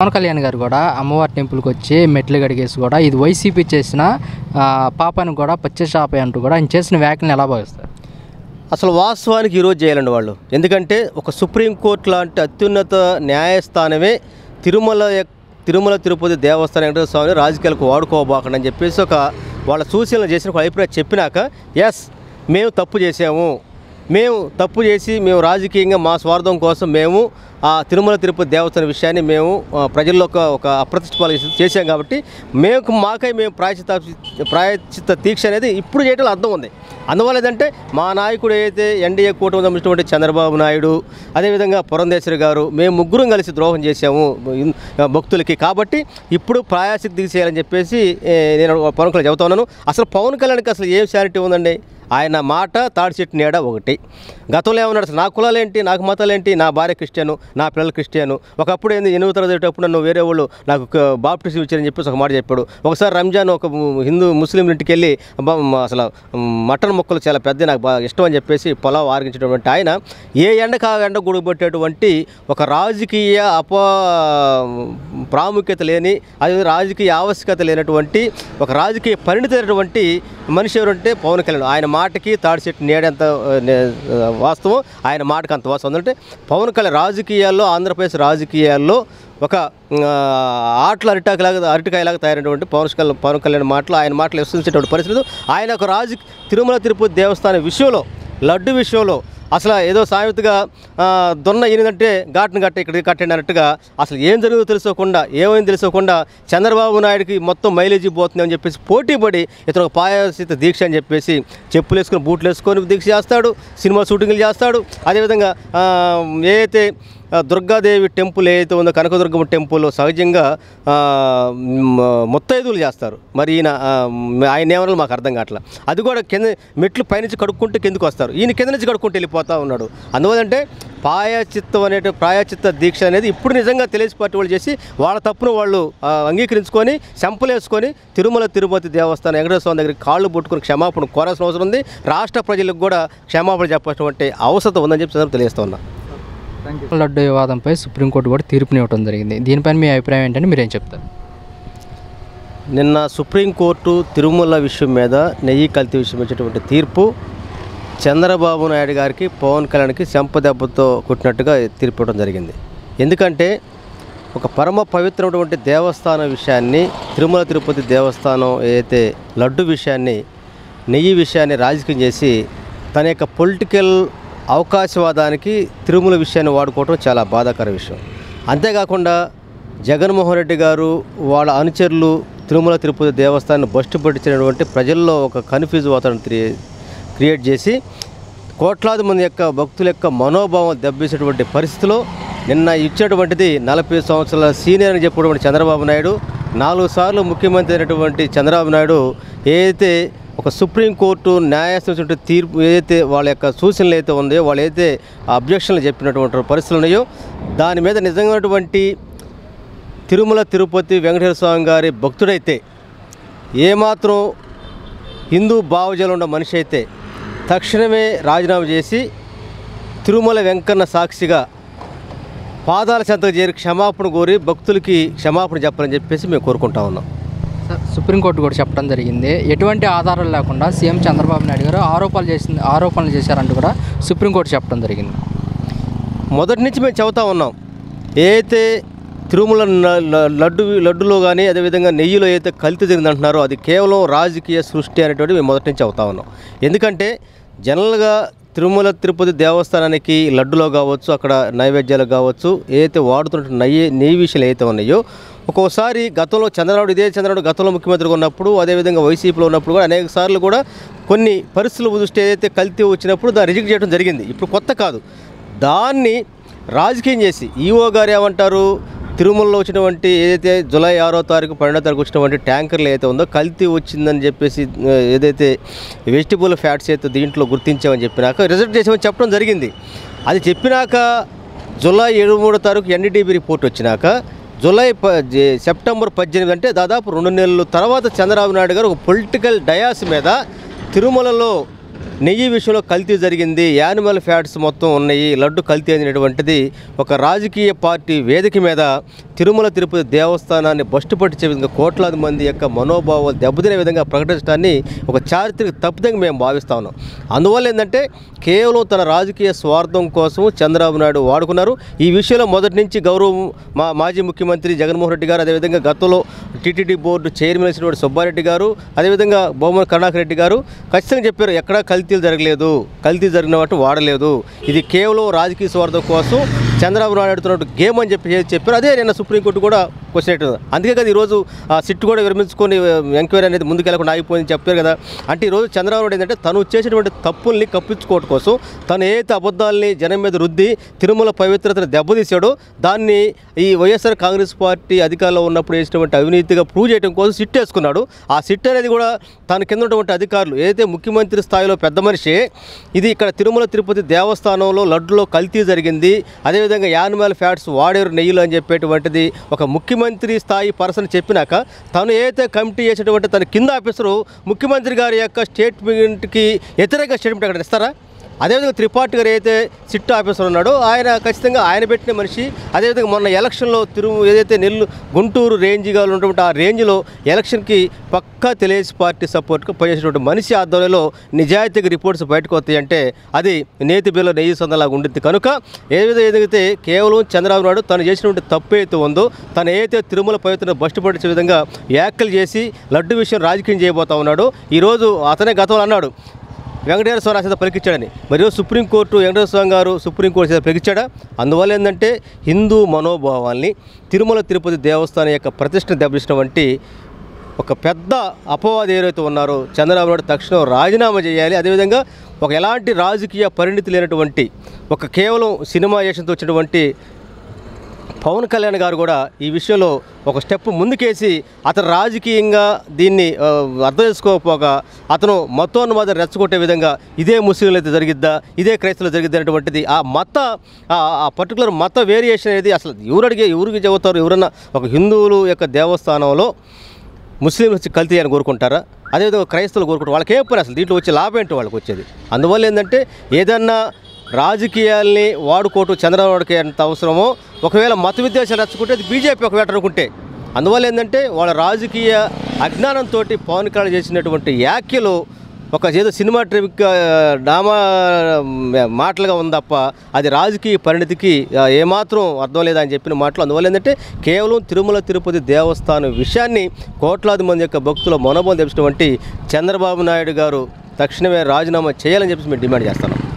పవన్ కళ్యాణ్ గారు కూడా అమ్మవారి టెంపుల్కి వచ్చి మెట్లు గడిగేసి కూడా ఇది వైసీపీ చేసిన ఆ, పాపాన్ని కూడా పచ్చషాపే అంటూ కూడా ఆయన చేసిన వ్యాఖ్యలను ఎలా భావిస్తారు అసలు వాస్తవానికి ఈరోజు చేయాలండి వాళ్ళు ఎందుకంటే ఒక సుప్రీంకోర్టు లాంటి అత్యున్నత న్యాయస్థానమే తిరుమల యొక్క- తిరుమల తిరుపతి దేవస్థానం వెంకటేశ్వర స్వామిని రాజకీయాలకు వాడుకోబాకండి అని చెప్పేసి ఒక వాళ్ళ సూచనలు చేసిన ఒక అభిప్రాయం చెప్పినాక ఎస్ మేము తప్పు చేసాము మేము తప్పు చేసి మేము రాజకీయంగా మా స్వార్థం కోసం మేము ఆ తిరుమల తిరుపతి దేవస్థానం విషయాన్ని మేము ఆ, ప్రజల్లో ఒక ఒక అప్రతిష్ట పాలు చేసి- చేశాం కాబట్టి మేము మాకై మేము ప్రాయచిత ప్రాయచిత దీక్ష అనేది ఇప్పుడు చేయడంలో అర్థం ఉంది అందువల్ల ఏంటంటే మా నాయకుడు ఏదైతే ఎన్డీఏ కూటమి సంబంధించినటువంటి చంద్రబాబు నాయుడు అదేవిధంగా పురంధేశ్వరి గారు మేము ముగ్గురం కలిసి ద్రోహం చేశాము ఇన్- భక్తులకి కాబట్టి ఇప్పుడు ప్రాయాసిక్ దిగి చేయాలని చెప్పేసి ఏ, నేను పవన్ కళ్యాణ్ చెబుతా ఉన్నాను అసలు పవన్ కళ్యాణ్కి అసలు ఏం శానిటీ ఉందండి ఆయన మాట తాడి చెట్టు నీడ ఒకటి గతంలో ఏమన్నాడు అసలు నా కులాలేంటి నాకు మతాలేంటి నా భార్య క్రిస్టియను నా పిల్లలు క్రిస్టియను ఒకప్పుడు ఏంది ఎనిమిది తరగతి నన్ను వేరే వాళ్ళు నాకు బాప్టిజం ఇచ్చారని చెప్పేసి ఒక మాట చెప్పాడు ఒకసారి రంజాన్ ఒక హిందూ ముస్లిం ఇంటికి వెళ్ళి అబ్బా, మ- అసలు మటన్ ముక్కలు చాలా పెద్ద నాకు బాగా ఇష్టం అని చెప్పేసి పొలావ్ ఆరగించినటువంటి ఆయన ఏ ఎండకు ఆ ఎండ గుడిపెట్టేటువంటి ఒక రాజకీయ అప ప్రాముఖ్యత లేని అది రాజకీయ ఆవశ్యకత లేనటువంటి ఒక రాజకీయ పరిణితమైనటువంటి మనిషి ఎవరంటే పవన్ కళ్యాణ్ ఆయన మాటకి తాడి చెట్టు నీడెంత ఆ, నే- ఆ, వాస్తవం ఆయన మాటకి అంత వాస్తవం అంటే పవన్ కళ్యాణ్ రాజకీయాల్లో ఆంధ్రప్రదేశ్ రాజకీయాల్లో ఒక ఆ, ఆటల అరిటాకులాగా అరటికాయలాగా తయారైనటువంటి పవన్ కళ్యాణ్ పవన్ కళ్యాణ్ మాటలు ఆయన మాటలు విశ్వసించేటువంటి పరిస్థితి ఆయన ఒక రాజ తిరుమల తిరుపతి దేవస్థానం విషయంలో లడ్డు విషయంలో అసలు ఏదో సామెతగా ఆ, దొన్న ఈయనదంటే ఘాట్ను కట్ట ఇక్కడ కట్టండి అన్నట్టుగా అసలు ఏం జరుగుతుందో తెలుసుకోకుండా ఏమైంది తెలుసుకోకుండా చంద్రబాబు నాయుడుకి మొత్తం మైలేజీ పోతుంది అని చెప్పేసి పోటీ పడి ఇతను ఒక పాయసిత దీక్ష అని చెప్పేసి చెప్పులు వేసుకొని బూట్లు వేసుకొని దీక్ష చేస్తాడు సినిమా షూటింగ్లు చేస్తాడు అదేవిధంగా ఆ, ఏదైతే ఆ, దుర్గాదేవి టెంపుల్ ఏదైతే ఉందో కనకదుర్గమ్మ టెంపుల్ సహజంగా ఆ, మ్, ముత్తైదువులు చేస్తారు మరి ఈయన ఆ, మ్, ఆయన ఏమన్నా మాకు అర్థం కావట్లా అది కూడా కింద మెట్లు పైనుంచి కడుక్కుంటూ కిందకు వస్తారు ఈయన కింద నుంచి కడుక్కుంటూ వెళ్ళిపోతూ ఉన్నాడు అందువల్లంటే పాయచిత్తం అనే ప్రాయచిత్త దీక్ష అనేది ఇప్పుడు నిజంగా తెలిసి పార్టీ వాళ్ళు చేసి వాళ్ళ తప్పును వాళ్ళు ఆ, అంగీకరించుకొని చెంపలేసుకొని తిరుమల తిరుపతి దేవస్థానం వెంకటేశ్వర స్వామి దగ్గరికి కాళ్ళు పట్టుకుని క్షమాపణ కోరాల్సిన అవసరం ఉంది రాష్ట్ర ప్రజలకు కూడా క్షమాపణ చెప్పాల్సినటువంటి అవసరం ఉందని చెప్పి సందర్భంగా తెలియజేస్తున్నా లడ్డు వివాదంపై సుప్రీంకోర్టు కూడా తీర్పునివ్వడం జరిగింది దీనిపైన మీ అభిప్రాయం ఏంటంటే మీరేం చెప్తారు నిన్న సుప్రీంకోర్టు తిరుమల విషయం మీద నెయ్యి కల్తీ విషయం ఇచ్చేటువంటి తీర్పు చంద్రబాబు నాయుడు గారికి పవన్ కళ్యాణ్కి చెంపదెబ్బతో కొట్టినట్టుగా తీర్పు ఇవ్వడం జరిగింది ఎందుకంటే ఒక పరమ పవిత్రమైనటువంటి దేవస్థానం విషయాన్ని తిరుమల తిరుపతి దేవస్థానం ఏదైతే లడ్డు విషయాన్ని నెయ్యి విషయాన్ని రాజకీయం చేసి తన యొక్క పొలిటికల్ అవకాశవాదానికి తిరుమల విషయాన్ని వాడుకోవడం చాలా బాధాకర విషయం అంతేకాకుండా జగన్మోహన్ రెడ్డి గారు వాళ్ళ అనుచరులు తిరుమల తిరుపతి దేవస్థానాన్ని బస్టు పట్టించినటువంటి ప్రజల్లో ఒక కన్ఫ్యూజ్ వాతావరణం క్రియే- క్రియేట్ చేసి కోట్లాది మంది యొక్క భక్తుల యొక్క మనోభావం దెబ్బేసేటువంటి పరిస్థితిలో నిన్న ఇచ్చినటువంటిది నలభై సంవత్సరాల సీనియర్ అని చెప్పినటువంటి చంద్రబాబు నాయుడు నాలుగు సార్లు ముఖ్యమంత్రి అయినటువంటి చంద్రబాబు నాయుడు ఏదైతే ఒక సుప్రీంకోర్టు న్యాయస్థానం తీర్పు ఏదైతే వాళ్ళ యొక్క సూచనలు అయితే ఉన్నాయో వాళ్ళు ఏదైతే అబ్జెక్షన్లు చెప్పినటువంటి పరిస్థితులు ఉన్నాయో దాని మీద నిజమైనటువంటి తిరుమల తిరుపతి వెంకటేశ్వర స్వామి గారి భక్తుడైతే ఏమాత్రం హిందూ భావజాలు ఉన్న మనిషి అయితే తక్షణమే రాజీనామా చేసి తిరుమల వెంకన్న సాక్షిగా పాదాల చెంతకు చేరి క్షమాపణ కోరి భక్తులకి క్షమాపణ చెప్పాలని చెప్పేసి మేము కోరుకుంటా ఉన్నాం సార్ సుప్రీంకోర్టు కూడా చెప్పడం జరిగింది ఎటువంటి ఆధారాలు లేకుండా సీఎం చంద్రబాబు నాయుడు గారు ఆరోపణలు చేసింది ఆరోపణలు చేశారంటూ కూడా సుప్రీంకోర్టు చెప్పడం జరిగింది మొదటి నుంచి మేము చెబుతా ఉన్నాం ఏదైతే తిరుమల న- ల- లడ్డు లడ్డులో కానీ అదేవిధంగా నెయ్యిలో ఏదైతే కల్తీ జరిగింది అంటున్నారో అది కేవలం రాజకీయ సృష్టి అనేటువంటి మేము మొదటి నుంచి చెబుతా ఉన్నాం ఎందుకంటే జనరల్గా తిరుమల తిరుపతి దేవస్థానానికి లడ్డులో కావచ్చు అక్కడ నైవేద్యాలు కావచ్చు ఏదైతే వాడుతున్న నెయ్యి నెయ్యి విషయాలు ఏదైతే ఉన్నాయో ఒక్కోసారి గతంలో చంద్రబాబు ఇదే చంద్రబాబు గతంలో ముఖ్యమంత్రిగా ఉన్నప్పుడు అదేవిధంగా వైసీపీలో ఉన్నప్పుడు కూడా అనేక సార్లు కూడా కొన్ని పరిస్థితులు దృష్టి ఏదైతే కల్తీ వచ్చినప్పుడు దాన్ని రిజెక్ట్ చేయడం జరిగింది ఇప్పుడు కొత్త కాదు దాన్ని రాజకీయం చేసి ఈఓ గారు ఏమంటారు తిరుమలలో వచ్చినటువంటి ఏదైతే జూలై ఆరో తారీఖు పన్నెండో తారీఖు వచ్చినటువంటి ట్యాంకర్లు ఏదైతే ఉందో కల్తీ వచ్చిందని చెప్పేసి ఆ, ఏదైతే వెజిటబుల్ ఫ్యాట్స్ అయితే దీంట్లో గుర్తించామని చెప్పినాక రిజెక్ట్ చేసామని చెప్పడం జరిగింది అది చెప్పినాక జూలై ఏడు మూడో తారీఖు ఎన్డీటీబీ రిపోర్ట్ వచ్చినాక జూలై ప జే- సెప్టెంబర్ పద్దెనిమిది అంటే దాదాపు రెండు నెలల తర్వాత చంద్రబాబు నాయుడు గారు ఒక పొలిటికల్ డయాస్ మీద తిరుమలలో నెయ్యి విషయంలో కల్తీ జరిగింది యానిమల్ ఫ్యాట్స్ మొత్తం ఉన్నాయి లడ్డు కల్తీ అనేటువంటిది ఒక రాజకీయ పార్టీ వేదిక మీద తిరుమల తిరుపతి దేవస్థానాన్ని బస్టు పట్టించే విధంగా కోట్లాది మంది యొక్క మనోభావాలు దెబ్బతినే విధంగా ప్రకటించడాన్ని ఒక చారిత్రక తప్పిదంగా మేము భావిస్తా ఉన్నాం అందువల్ల ఏంటంటే కేవలం తన రాజకీయ స్వార్థం కోసం చంద్రబాబు నాయుడు వాడుకున్నారు ఈ విషయంలో మొదటి నుంచి గౌరవం మా మాజీ ముఖ్యమంత్రి జగన్మోహన్ రెడ్డి గారు అదేవిధంగా గతంలో టీటీడీ బోర్డు చైర్మన్ అయినటువంటి సుబ్బారెడ్డి గారు అదేవిధంగా బొమ్మల కరుణాకర్ రెడ్డి గారు ఖచ్చితంగా చెప్పారు ఎక్కడా కల్తీలు జరగలేదు కల్తీ జరిగిన వాటి వాడలేదు ఇది కేవలం రాజకీయ స్వార్థం కోసం చంద్రబాబు నాయుడు ఆడుతున్నట్టు గేమ్ అని చెప్పి చెప్పారు అదే నిన్న సుప్రీంకోర్టు కూడా క్వశ్చన్ పెట్టింది అందుకే కదా ఈరోజు ఆ సిట్ కూడా విరమించుకొని ఎంక్వైరీ అనేది ముందుకెళ్ళకుండా ఆగిపోయింది చెప్పారు కదా అంటే ఈరోజు చంద్రబాబు నాయుడు ఏంటంటే తను చేసేటువంటి తప్పుల్ని కప్పించుకోవడం కోసం తను ఏదైతే అబద్ధాలని జనం మీద రుద్ది తిరుమల పవిత్రతను దెబ్బతీశాడో దాన్ని ఈ వైఎస్ఆర్ కాంగ్రెస్ పార్టీ అధికారంలో ఉన్నప్పుడు వేసినటువంటి అవినీతిగా ప్రూవ్ చేయడం కోసం సిట్ వేసుకున్నాడు ఆ సిట్ అనేది కూడా తన కింద ఉన్నటువంటి అధికారులు ఏదైతే ముఖ్యమంత్రి స్థాయిలో పెద్ద మనిషి ఇది ఇక్కడ తిరుమల తిరుపతి దేవస్థానంలో లడ్డులో కల్తీ జరిగింది అదేవిధంగా యానిమల్ ఫ్యాట్స్ వాడేరు నెయ్యిలు అని చెప్పేటువంటిది ఒక ముఖ్యమంత్రి స్థాయి పర్సన్ చెప్పినాక తను ఏదైతే కమిటీ చేసేటువంటి తన కింద ఆఫీసరు ముఖ్యమంత్రి గారి యొక్క స్టేట్మెంట్కి వ్యతిరేక స్టేట్మెంట్ అక్కడ ఇస్తారా అదేవిధంగా త్రిపాఠి గారు ఏదైతే సిట్ ఆఫీసర్ ఉన్నాడో ఆయన ఖచ్చితంగా ఆయన పెట్టిన మనిషి అదేవిధంగా మొన్న ఎలక్షన్లో తిరు ఏదైతే నెల్లు గుంటూరు రేంజ్గా ఉన్నటువంటి ఆ రేంజ్లో ఎలక్షన్కి పక్కా తెలుగుదేశం పార్టీ సపోర్ట్గా పనిచేసినటువంటి మనిషి ఆధ్వర్యంలో నిజాయితీగా రిపోర్ట్స్ బయటకు వస్తాయంటే అది నేతి బిల్ల నెయ్యి సందలాగా ఉండిద్ది కనుక ఏ విధంగా ఏదైతే కేవలం చంద్రబాబు నాయుడు తను చేసినటువంటి తప్పు అయితే ఉందో తను ఏదైతే తిరుమల పవిత్ర బస్టు పట్టించే విధంగా వ్యాఖ్యలు చేసి లడ్డు విషయం రాజకీయం చేయబోతా ఉన్నాడు ఈరోజు అతనే గతంలో అన్నాడు వెంకటేశ్వర స్వామి చేత పలికించాడని మరియు సుప్రీంకోర్టు వెంకటేశ్వర స్వామి గారు సుప్రీంకోర్టు చేత పలికించాడా అందువల్ల ఏంటంటే హిందూ మనోభావాల్ని తిరుమల తిరుపతి దేవస్థానం యొక్క ప్రతిష్టను దెబ్బతిన్నటువంటి ఒక పెద్ద అపవాది ఏదైతే ఉన్నారో చంద్రబాబు నాయుడు తక్షణం రాజీనామా చేయాలి అదేవిధంగా ఒక ఎలాంటి రాజకీయ పరిణితి లేనటువంటి ఒక కేవలం సినిమా చేసినతో వచ్చినటువంటి పవన్ కళ్యాణ్ గారు కూడా ఈ విషయంలో ఒక స్టెప్ ముందుకేసి అతను రాజకీయంగా దీన్ని ఆ, అర్థం చేసుకోకపోగా అతను మతోన్మాదం రెచ్చగొట్టే విధంగా ఇదే ముస్లింలు అయితే జరిగిద్దా ఇదే క్రైస్తవులు జరిగిద్దా అనేటువంటిది ఆ మత ఆ- ఆ పర్టికులర్ మత వేరియేషన్ అనేది అసలు ఎవరు అడిగే ఎవరికి చెబుతారు ఎవరన్నా ఒక హిందువులు యొక్క దేవస్థానంలో ముస్లింలు వచ్చి కల్తీ అని కోరుకుంటారా అదేవిధంగా క్రైస్తవులు కోరుకుంటారు వాళ్ళకి ఏం పని అసలు దీంట్లో వచ్చే లాభం ఏంటి వాళ్ళకి వచ్చేది అందువల్ల ఏంటంటే ఏదన్నా రాజకీయాల్ని వాడుకోవటం చంద్రబాబు నాయుడుకి ఎంత అవసరమో ఒకవేళ మత విద్వేషాలు రెచ్చుకుంటే అది బీజేపీ ఒకవేళ అనుకుంటే అందువల్ల ఏంటంటే వాళ్ళ రాజకీయ అజ్ఞానంతో పవన్ కళ్యాణ్ చేసినటువంటి వ్యాఖ్యలు ఒక ఏదో సినిమా ట్రిక్ డామా మాటలుగా ఉంది తప్ప అది రాజకీయ పరిణతికి ఆ, ఏమాత్రం అర్థం లేదని చెప్పిన మాటలు అందువల్ల ఏంటంటే కేవలం తిరుమల తిరుపతి దేవస్థానం విషయాన్ని కోట్లాది మంది యొక్క భక్తుల మనోభం తెచ్చినటువంటి చంద్రబాబు నాయుడు గారు తక్షణమే రాజీనామా చేయాలని చెప్పేసి మేము డిమాండ్ చేస్తున్నాం